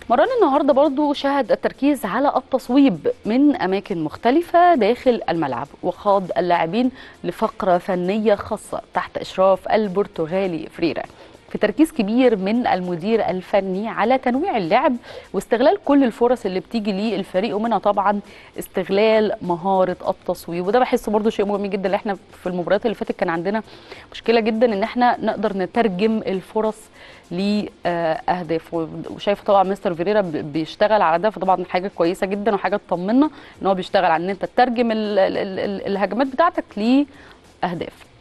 مران النهارده برضو شهد التركيز على التصويب من اماكن مختلفه داخل الملعب وخاض اللاعبين لفقره فنيه خاصه تحت اشراف البرتغالي فريرا في تركيز كبير من المدير الفني على تنويع اللعب واستغلال كل الفرص اللي بتيجي للفريق ومنها طبعا استغلال مهاره التصويب وده بحسه برضو شيء مهم جدا اللي احنا في المباريات اللي فاتت كان عندنا مشكله جدا ان احنا نقدر نترجم الفرص لاهداف وشايفه طبعا مستر فيريرا بيشتغل على ده فطبعا حاجه كويسه جدا وحاجه تطمنا ان هو بيشتغل على ان انت تترجم ال ال ال الهجمات بتاعتك لاهداف